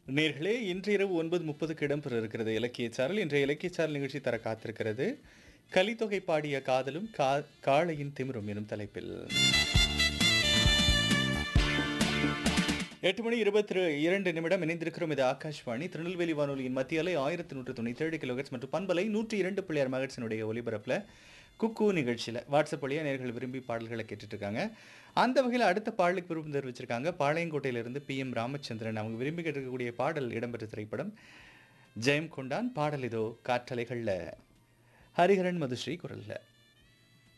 நேர்களே இன்று இரவு ஒன்பது முப்பதுக்கு இடம்பெற இருக்கிறது இலக்கிய சாரல் இன்றைய இலக்கிய சாரல் நிகழ்ச்சி தர காத்திருக்கிறது கலித்தொகை பாடிய காதலும் கா காளையின் திமிரும் எனும் தலைப்பில் எட்டு மணி இருபத்தி இரண்டு நிமிடம் இணைந்திருக்கிறோம் இது ஆகாஷ்வாணி திருநெல்வேலி வானொலியின் மத்திய அலை ஆயிரத்தி நூற்று தொண்ணூற்றி ஏழு கிலோஹெட்ஸ் மற்றும் பண்பலை நூற்றி இரண்டு பிள்ளையார் மகட்சனுடைய ஒலிபரப்பில் குக்கு நிகழ்ச்சியில் வாட்ஸ்அப் வழியாக நேர்கள் விரும்பி பாடல்களை கேட்டுட்டு இருக்காங்க அந்த வகையில் அடுத்த பாடலுக்கு விருப்பம் தெரிவிச்சிருக்காங்க பாளையங்கோட்டையிலிருந்து பி எம் ராமச்சந்திரன் அவங்க விரும்பி கேட்டிருக்கக்கூடிய பாடல் இடம்பெற்ற திரைப்படம் ஜெயம் கொண்டான் பாடல் இதோ காற்றலைகளில் ஹரிஹரன் மதுஸ்ரீ குரலில்